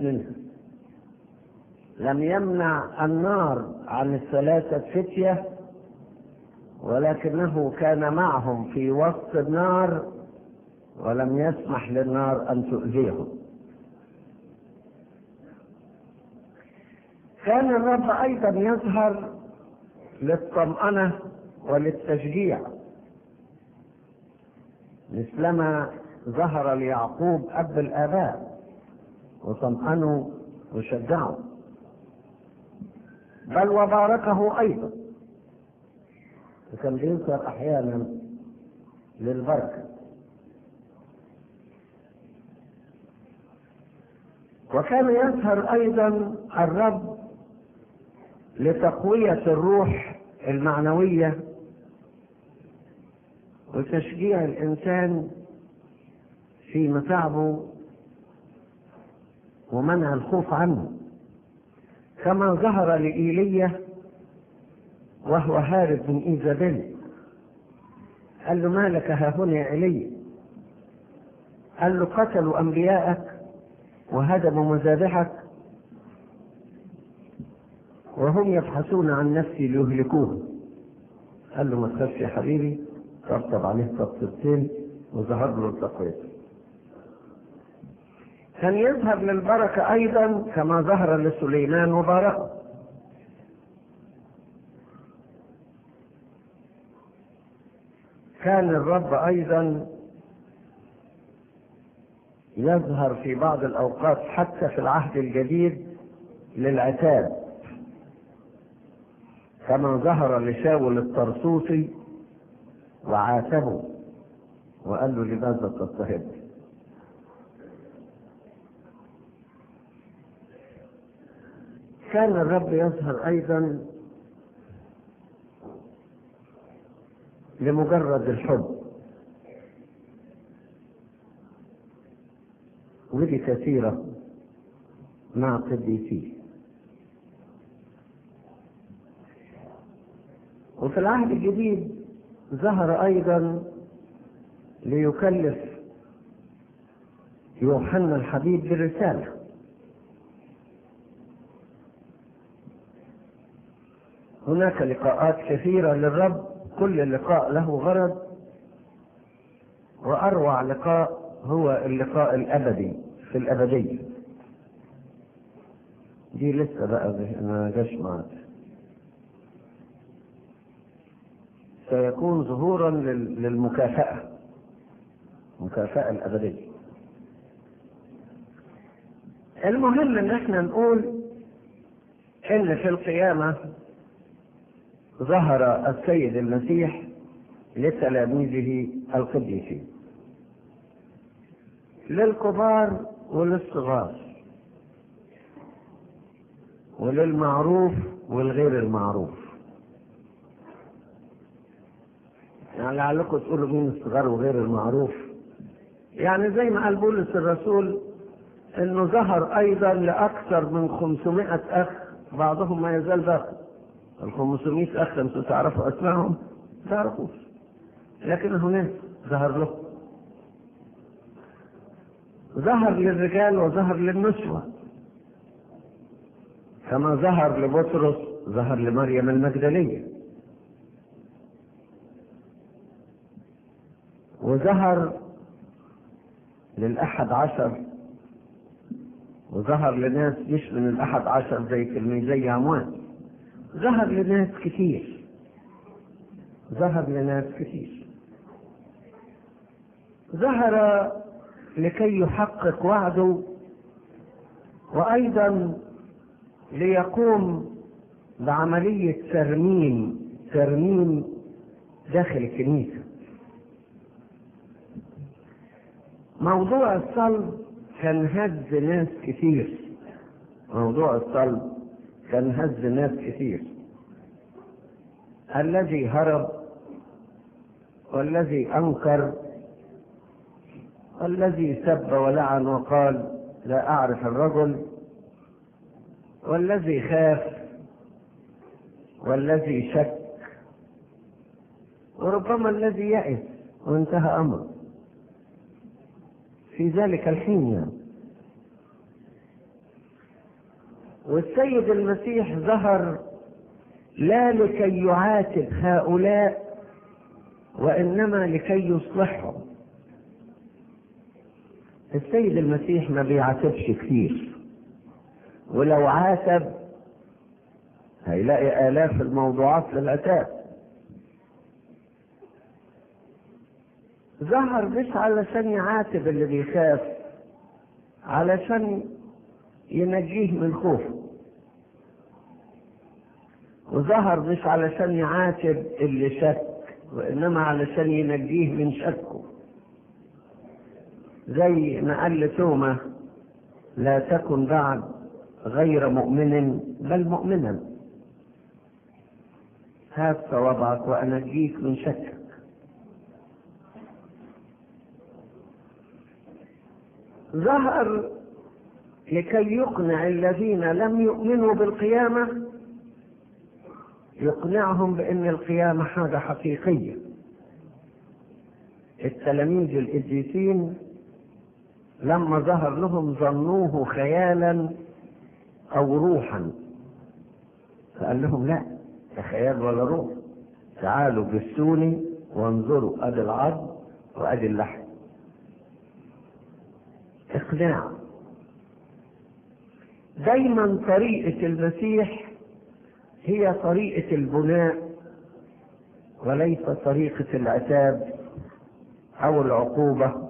منها لم يمنع النار عن الثلاثة فتية ولكنه كان معهم في وسط النار ولم يسمح للنار أن تؤذيهم كان الرب أيضا يظهر للطمأنة وللتشجيع مثلما ظهر ليعقوب أب الآباء وطمأنه وشجعه بل وباركه أيضا وكان بينصر أحيانا للبركة وكان يظهر أيضا الرب لتقوية الروح المعنوية وتشجيع الإنسان في متاعبه ومنع الخوف عنه كما ظهر لإيليا وهو هارب من إيزابيل قال له ما لك ها هنا يا إيليا قال له قتلوا أنبياءك وهدموا مذابحك وهم يبحثون عن نفسي ليهلكوه قال له ما تخافش يا حبيبي طبطب عليه طبطبتين وظهر له التقوية كان يذهب للبركة أيضا كما ظهر لسليمان وباركه كان الرب أيضا يظهر في بعض الأوقات حتى في العهد الجديد للعتاب كما ظهر لشاول الطرسوسي وعاتبه وقال له لماذا تضطهد كان الرب يظهر أيضا لمجرد الحب ودي كثيرة مع قديسيه وفي العهد الجديد ظهر أيضا ليكلف يوحنا الحبيب بالرسالة هناك لقاءات كثيرة للرب كل لقاء له غرض وأروع لقاء هو اللقاء الأبدي في الأبدية دي لسه بقى ما جاش معاك سيكون ظهورا للمكافأة المكافأة الأبدية المهم ان احنا نقول ان في القيامة ظهر السيد المسيح لتلاميذه القديسين للكبار وللصغار وللمعروف والغير المعروف يعني لعلكم تقولوا مين الصغار وغير المعروف يعني زي ما قال بولس الرسول انه ظهر ايضا لاكثر من 500 اخ بعضهم ما يزال باقي ال 500 اخ انتوا تعرفوا اسمائهم تعرفوش لكن هناك ظهر له ظهر للرجال وظهر للنسوة كما ظهر لبطرس ظهر لمريم المجدلية وظهر للأحد عشر وظهر لناس مش من الأحد عشر زي تلميذي عموان ظهر لناس كتير ظهر لناس كتير ظهر لكي يحقق وعده وأيضا ليقوم بعملية ترميم ترميم داخل الكنيسة موضوع الصلب كان هز ناس كتير موضوع الصلب كان هز ناس كتير الذي هرب والذي أنكر والذي سب ولعن وقال لا أعرف الرجل والذي خاف والذي شك وربما الذي يئس وانتهى أمره في ذلك الحين يعني والسيد المسيح ظهر لا لكي يعاتب هؤلاء وإنما لكي يصلحهم السيد المسيح ما بيعاتبش كتير ولو عاتب هيلاقي آلاف الموضوعات للعتاب ظهر مش علشان يعاتب اللي بيخاف علشان ينجيه من خوفه وظهر مش علشان يعاتب اللي شك وإنما علشان ينجيه من شكه زي ما قال لتوما لا تكن بعد غير مؤمن بل مؤمنا هات صوابعك وأنجيك من شكك ظهر لكي يقنع الذين لم يؤمنوا بالقيامة يقنعهم بأن القيامة حاجة حقيقية التلاميذ القديسين لما ظهر لهم ظنوه خيالا أو روحا فقال لهم لا لا خيال ولا روح تعالوا جسوني وانظروا ادي العظم وادي اللحم اقناع دايما طريقة المسيح هي طريقة البناء وليس طريقة العتاب او العقوبة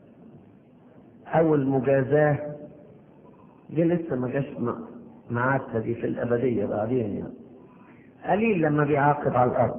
او المجازاة دي لسه ما جاش معاك دي في الابدية بعدين يعني قليل لما بيعاقب على الارض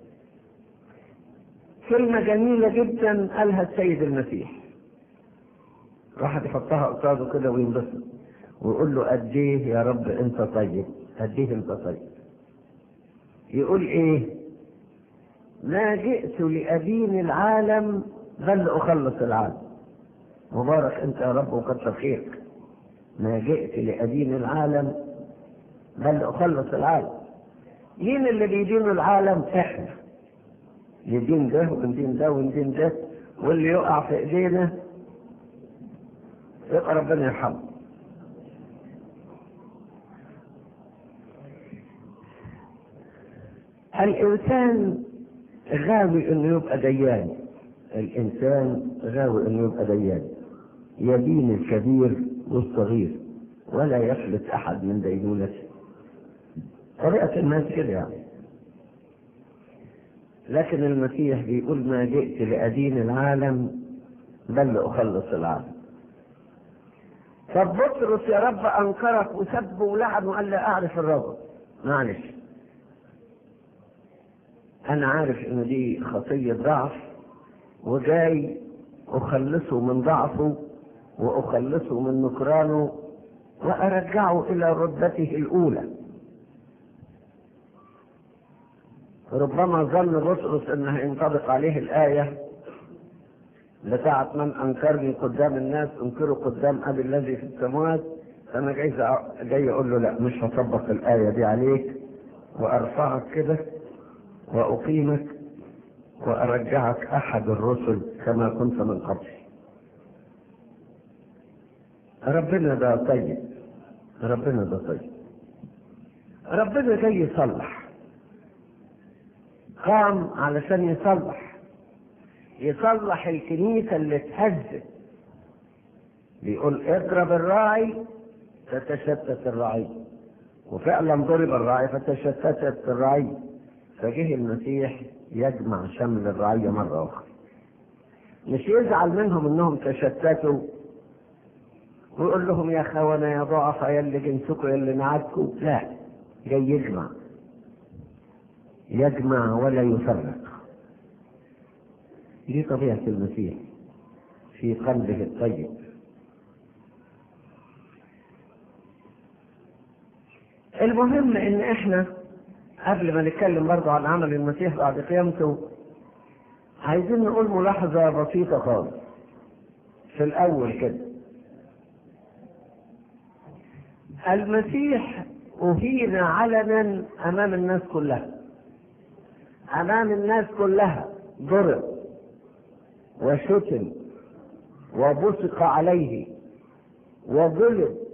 كلمة جميلة جدا قالها السيد المسيح راح يحطها قصاده كده وينبسط ويقول له قد ايه يا رب انت طيب قد ايه انت طيب يقول ايه ما جئت لأدين العالم بل لأخلص العالم مبارك انت يا رب وكتر خيرك ما جئت لأدين العالم بل لأخلص العالم مين اللي بيدين العالم احنا ندين ده وندين ده وندين ده واللي يقع في ايدينا يبقى ربنا يرحمه الانسان غاوي انه يبقى ديان الانسان غاوي انه يبقى ديان يدين الكبير والصغير ولا يفلت احد من دينونته طريقة الناس كده يعني لكن المسيح بيقول ما جئت لأدين العالم بل لأخلص العالم طب بطرس يا رب أنكرك وسب ولعن وقال لا أعرف الرب معلش أنا عارف إن دي خطية ضعف وجاي أخلصه من ضعفه وأخلصه من نكرانه وأرجعه إلى رتبته الأولى ربما ظن بطرس ان هينطبق عليه الآية بتاعة من أنكرني قدام الناس أنكره قدام أبي الذي في السماوات فأنا جاي جاي أقول له لا مش هطبق الآية دي عليك وأرفعك كده وأقيمك وأرجعك أحد الرسل كما كنت من قبل ربنا ده طيب ربنا ده طيب ربنا جاي يصلح قام علشان يصلح يصلح الكنيسة اللي اتهزت بيقول اضرب الراعي تتشتت الرعية وفعلا ضرب الراعي فتشتتت الرعية فجه المسيح يجمع شمل الرعية مرة أخرى مش يزعل منهم انهم تشتتوا ويقول لهم يا خوانا يا ضعفاء يا اللي جنسكم يا اللي نعدكم لا جاي يجمع يجمع ولا يفرق دي طبيعة المسيح في قلبه الطيب المهم ان احنا قبل ما نتكلم برضه عن عمل المسيح بعد قيامته عايزين نقول ملاحظة بسيطة خالص في الأول كده المسيح أهين علنا أمام الناس كلها أمام الناس كلها ضرب وشتم وبصق عليه وظلم